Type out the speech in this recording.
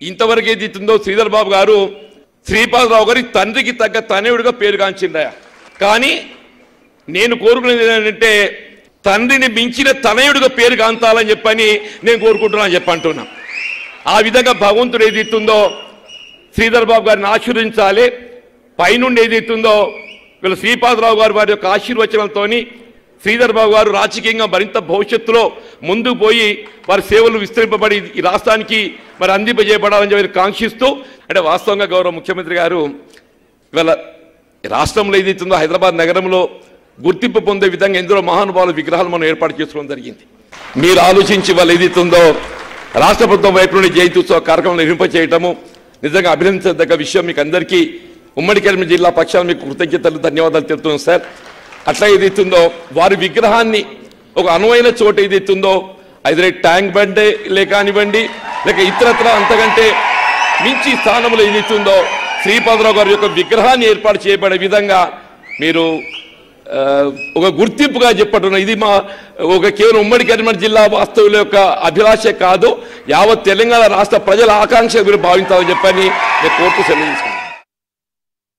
ఇంతవరకు ఏది ఇస్తుందో శ్రీధర్ బాబు గారు శ్రీపాదరావు గారి తండ్రికి తగ్గ తనయుడిగా పేరుగాంచిండయ కానీ నేను కోరుకునేది ఏంటంటే తండ్రిని మించిన తనయుడిగా పేరు కాంతాలని చెప్పని నేను కోరుకుంటున్నాను చెప్పి అంటున్నా ఆ విధంగా భగవంతుడు ఏది ఇస్తుందో శ్రీధర్ బాబు గారిని ఆశీర్వదించాలి పైనుండి ఏది ఇస్తుందో వీళ్ళ శ్రీపాదరావు గారు వారి యొక్క ఆశీర్వచనంతో శ్రీధర్ బాబు గారు రాజకీయంగా మరింత భవిష్యత్తులో ముందుకు పోయి వారి సేవలు విస్తరింపబడి ఈ రాష్ట్రానికి మరి అందింపజేయబడాలని చెప్పి కాంక్షిస్తూ అంటే వాస్తవంగా గౌరవ ముఖ్యమంత్రి గారు ఇవాళ రాష్ట్రంలో ఏదైతుందో హైదరాబాద్ నగరంలో గుర్తింపు పొందే విధంగా ఎందరో మహానుభావుల విగ్రహాలు మనం ఏర్పాటు చేసుకోవడం జరిగింది మీరు ఆలోచించి వాళ్ళు ఏదైతుందో రాష్ట్ర ప్రభుత్వం వైపు నుండి జయంతి ఉత్సవ కార్యక్రమం నిర్వహింపచేయటము నిజంగా అభినందించదగ్గ విషయం మీకు అందరికీ ఉమ్మడి కరీంనగర్ జిల్లా పక్షాన మీకు కృతజ్ఞతలు ధన్యవాదాలు తెలుపుతున్నాం సార్ అట్లా ఏదైతుందో వారి విగ్రహాన్ని ఒక అనువైన చోట ఏదైతుందో అయితే ట్యాంక్ బండే లే కానివ్వండి లేక ఇతరత్ర అంతకంటే మించి స్థానంలో ఏదైతుందో శ్రీపాదరావు గారి యొక్క విగ్రహాన్ని ఏర్పాటు చేయబడే విధంగా మీరు ఆ, ఒక గుర్తింపుగా చెప్పటం ఇది మా ఒక కేవలం ఉమ్మడి కరీంనగర్ జిల్లా వాస్తవుల యొక్క అభిలాష కాదు యావత్ తెలంగాణ రాష్ట్ర ప్రజల ఆకాంక్ష మీరు భావించాలని చెప్పని నేను కోర్టు సెలవు తీసుకున్నాను